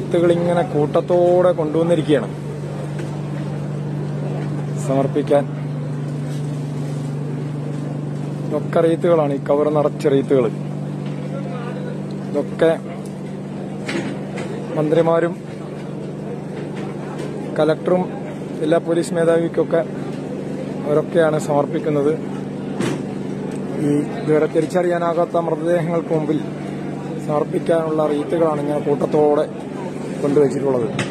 റീത്തുകൾ ഇങ്ങനെ കൂട്ടത്തോടെ കൊണ്ടുവന്നിരിക്കുകയാണ് സമർപ്പിക്കാൻ ഇതൊക്കെ റീത്തുകളാണ് ഈ കവർ നിറച്ച റീത്തുകൾ ഇതൊക്കെ മന്ത്രിമാരും കലക്ടറും ജില്ലാ പോലീസ് മേധാവിക്കൊക്കെ അവരൊക്കെയാണ് സമർപ്പിക്കുന്നത് ഈ ഇതുവരെ തിരിച്ചറിയാനാകാത്ത മൃതദേഹങ്ങൾക്ക് മുമ്പിൽ സമർപ്പിക്കാനുള്ള റീത്തുകളാണ് ഇങ്ങനെ കൂട്ടത്തോടെ കൊണ്ടുവച്ചിട്ടുള്ളത്